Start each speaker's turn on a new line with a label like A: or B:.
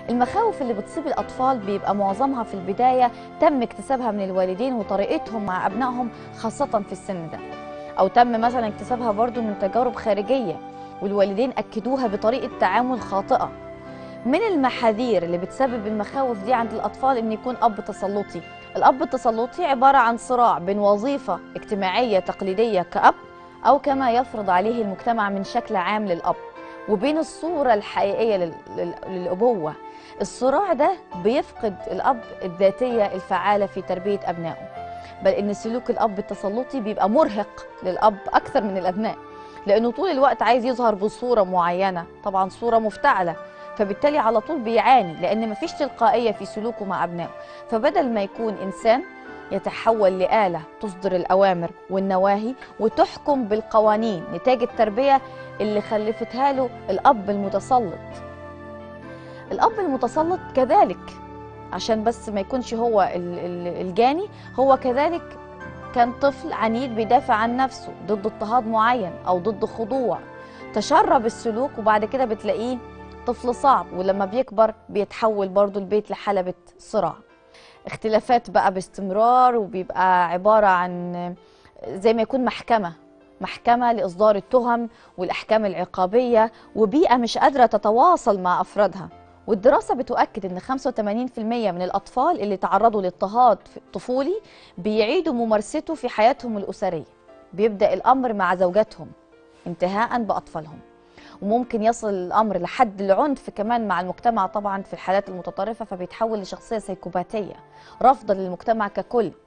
A: المخاوف اللي بتصيب الأطفال بيبقى معظمها في البداية تم اكتسابها من الوالدين وطريقتهم مع أبنائهم خاصة في السن ده أو تم مثلا اكتسابها برضو من تجارب خارجية والوالدين أكدوها بطريقة تعامل خاطئة من المحاذير اللي بتسبب المخاوف دي عند الأطفال إن يكون أب تسلطي الأب التسلطي عبارة عن صراع بين وظيفة اجتماعية تقليدية كأب أو كما يفرض عليه المجتمع من شكل عام للأب وبين الصورة الحقيقية لل- لل- للأبوة الصراع ده بيفقد الأب الذاتية الفعالة في تربية أبنائه بل إن سلوك الأب التسلطي بيبقى مرهق للأب أكثر من الأبناء لأنه طول الوقت عايز يظهر بصورة معينة طبعا صورة مفتعلة فبالتالي على طول بيعاني لأن مفيش تلقائية في سلوكه مع أبنائه فبدل ما يكون إنسان يتحول لآلة تصدر الأوامر والنواهي وتحكم بالقوانين نتاج التربية اللي خلفتها له الأب المتسلط الأب المتسلط كذلك عشان بس ما يكونش هو ال- ال- الجاني هو كذلك كان طفل عنيد بيدافع عن نفسه ضد اضطهاد معين أو ضد خضوع تشرب السلوك وبعد كده بتلاقيه طفل صعب ولما بيكبر بيتحول برضو البيت لحلبة صراع اختلافات بقى باستمرار وبيبقى عبارة عن زي ما يكون محكمة محكمة لإصدار التهم والأحكام العقابية وبيئة مش قادرة تتواصل مع أفرادها والدراسة بتؤكد أن 85% من الأطفال اللي تعرضوا لاضطهاد طفولي بيعيدوا ممارسته في حياتهم الأسرية بيبدأ الأمر مع زوجاتهم انتهاء بأطفالهم وممكن يصل الأمر لحد العنف كمان مع المجتمع طبعا في الحالات المتطرفة فبيتحول لشخصية سيكوباتية رافضة للمجتمع ككل